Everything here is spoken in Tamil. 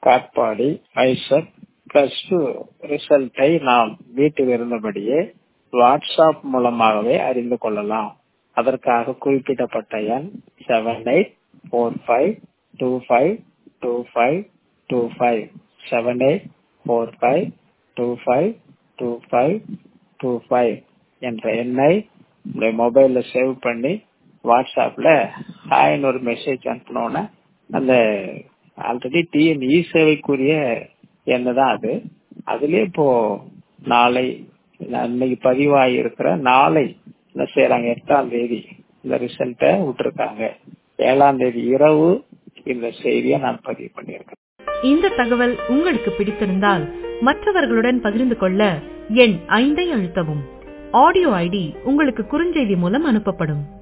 காட்பாடி ஐசக் பிளஸ் டூ ரிசல்ட்டை நாம் வீட்டில் இருந்தபடியே வாட்ஸ்அப் மூலமாகவே அறிந்து கொள்ளலாம் அதற்காக குறிப்பிடப்பட்ட எண் seven eight four five two five two five two five seven eight four five two five two five two five என்ற எண்ணை உங்களுடைய மொபைல்ல சேவ் பண்ணி வாட்ஸ்அப்ல ஹாய்னு ஒரு மெசேஜ் அனுப்பினோன்னே அந்த ஆல்ரெடி டிஎன் இ சேவைக்குரிய எண்ணு தான் அது அதுலயே இப்போ நாளை இன்னைக்கு பதிவாகி இருக்கிற நாளை என்ன செய்யறாங்க எட்டாம் தேதி இந்த ரிசல்ட்டை விட்டுருக்காங்க ஏழாம் தேதி இரவு இந்த செய்தியை நான் பதிவு பண்ணியிருக்கேன் இந்த தகவல் உங்களுக்கு பிடித்திருந்தால் மற்றவர்களுடன் பகிர்ந்து கொள்ள எண் ஐந்தை அழுத்தவும் ஆடியோ ஐடி உங்களுக்கு குறுஞ்செய்தி மூலம் அனுப்பப்படும்